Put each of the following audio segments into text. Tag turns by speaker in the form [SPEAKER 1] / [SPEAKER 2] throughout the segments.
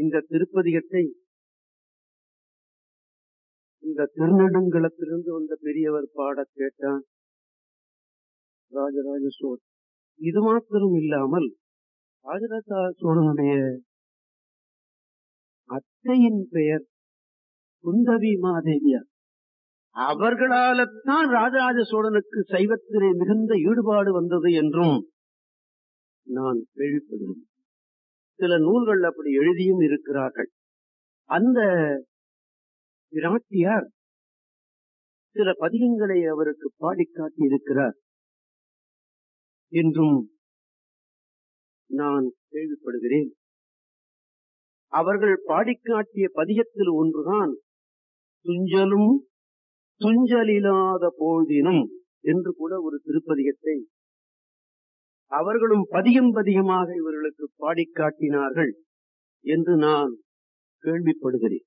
[SPEAKER 1] இந்த திருப்பதிகத்தை இந்த திருநெடுங்களத்திலிருந்து வந்த பெரியவர் பாட கேட்டான் ராஜராஜ சோழன் இது மாத்திரம் இல்லாமல் ராஜராஜ சோழனுடைய அத்தையின் பெயர் குந்தவி மாதேவியார் அவர்களால்தான் ராஜராஜ சோழனுக்கு சைவத்திலே மிகுந்த ஈடுபாடு வந்தது என்றும் நான் கேள்விப்படுகிறேன் சில நூல்கள் அப்படி எழுதியும் இருக்கிறார்கள் அந்த பிராட்டியார் சில பதிகங்களை அவருக்கு பாடி காட்டி இருக்கிறார் என்றும் நான் கேள்விப்படுகிறேன் அவர்கள் பாடிக்காட்டிய பதிகத்தில் ஒன்றுதான் துஞ்சலும் துஞ்சலில்லாத போதினும் என்று கூட ஒரு திருப்பதிகத்தை அவர்களும் பதிகம் பதிகமாக இவர்களுக்கு பாடிக்காட்டினார்கள் என்று நான் கேள்விப்படுகிறேன்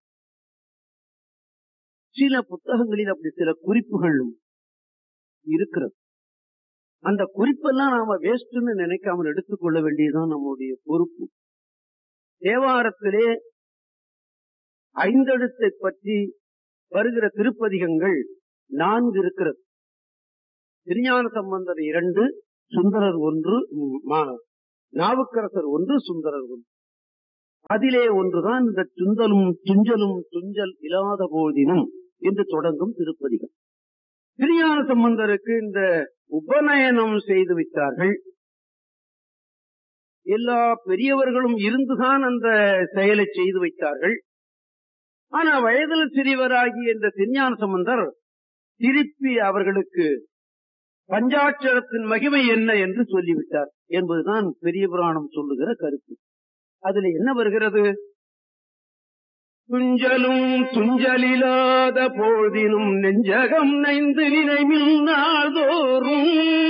[SPEAKER 1] சில புத்தகங்களில் அப்படி சில குறிப்புகளும் இருக்கிறது அந்த குறிப்பெல்லாம் நாம வேஸ்ட்னு நினைக்காமல் எடுத்துக்கொள்ள வேண்டியதுதான் நம்முடைய பொறுப்பு தேவாரத்திலே ஐந்தெழுத்தை பற்றி வருகிற திருப்பதிகங்கள் நான்கு இருக்கிறது திருஞான சம்பந்தர் இரண்டு சுந்தரர் ஒன்று நாவுக்கரசர் ஒன்று சுந்தரர் ஒன்று அதிலே ஒன்றுதான் இந்த துந்தலும் துஞ்சலும் துஞ்சல் இல்லாத போதினும் என்று தொடங்கும் திருப்பதிகம் திருஞான சம்பந்தருக்கு இந்த உபநயனம் செய்து வைத்தார்கள் எல்லா பெரியவர்களும் இருந்துதான் அந்த செயலை செய்து வைத்தார்கள் ஆனா வயதில் சிறியவராகிய இந்த திருஞான சம்பந்தர் திருப்பி அவர்களுக்கு பஞ்சாட்சரத்தின் மகிமை என்ன என்று சொல்லிவிட்டார் என்பதுதான் பெரிய புராணம் சொல்லுகிற கருத்து அதுல என்ன வருகிறது துஞ்சலும் துஞ்சலில்லாத போதினும் நெஞ்சகம் நைந்து நினைவில் நாள்தோறும்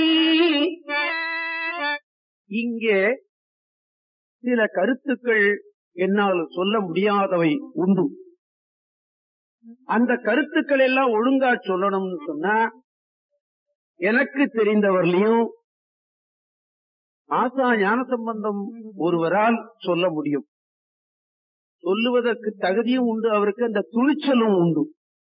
[SPEAKER 1] இங்கே சில கருத்துக்கள் என்னால் சொல்ல முடியாதவை உண்டு அந்த கருத்துக்கள் எல்லாம் ஒழுங்கா சொல்லணும்னு சொன்னா எனக்கு தெரிந்தவர்களையும் ஆசா ஞான சம்பந்தம் ஒருவரால் சொல்ல முடியும் சொல்லுவதற்கு தகுதியும் உண்டு அவருக்கு அந்த துணிச்சலும் உண்டு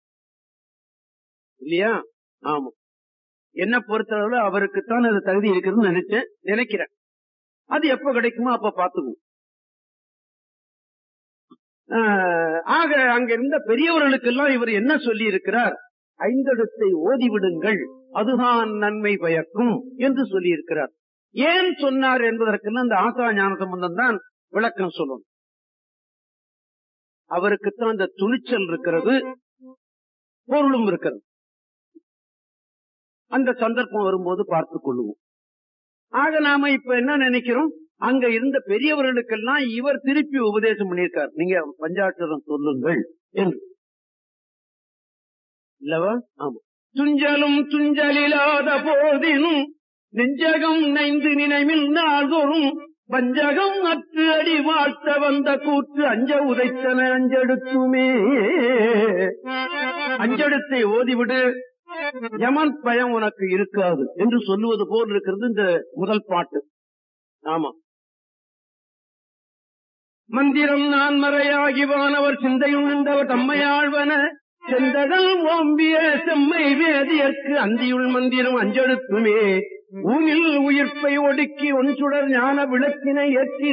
[SPEAKER 1] இல்லையா ஆமா என்ன பொறுத்தளவுல அவருக்குத்தான் அந்த தகுதி இருக்குதுன்னு நினைச்சேன் நினைக்கிறேன் அது எப்ப கிடைக்குமோ அப்ப பாத்துக்குவோம் ஆக அங்க இருந்த பெரியவர்களுக்கெல்லாம் இவர் என்ன சொல்லி இருக்கிறார் ஐந்தெழுத்தை ஓதிவிடுங்கள் அதுதான் நன்மை பயக்கும் என்று சொல்லி இருக்கிறார் ஏன் சொன்னார் என்பதற்கெல்லாம் அந்த ஆசா ஞான சம்பந்தம் தான் விளக்கம் சொல்லணும் அவருக்குத்தான் அந்த துணிச்சல் இருக்கிறது பொருளும் இருக்கிறது அந்த சந்தர்ப்பம் வரும்போது பார்த்துக் கொள்ளுவோம் ஆக நாம இப்ப என்ன நினைக்கிறோம் அங்க இருந்த பெரியவர்களுக்கெல்லாம் இவர் திருப்பி உபதேசம் பண்ணியிருக்கார் நீங்க பஞ்சாட்சரம் சொல்லுங்கள் என்று இல்லவா ஆமா துஞ்சலும் துஞ்சலில்லாத போதினும் நெஞ்சகம் நைந்து நினைவில் நாள்தோறும் பஞ்சகம் அற்று அடி வாழ்த்த வந்த கூற்று அஞ்ச உதைத்தன அஞ்செடுத்துமே அஞ்செடுத்தை ஓதிவிடு யமன் பயம் உனக்கு இருக்காது என்று சொல்லுவது போல் இருக்கிறது இந்த முதல் பாட்டு ஆமா மந்திரம் நான் மறையாகி வானவர் சிந்தையுண்டவர் தம்மையாழ்வன செந்தடல் ஓம்பிய செம்மை வேதியற்கு அந்தியுள் மந்திரம் அஞ்செடுத்துமே ஊனில் உயிர்ப்பை ஒடுக்கி ஒன் சுடர் ஞான விளக்கினை ஏற்றி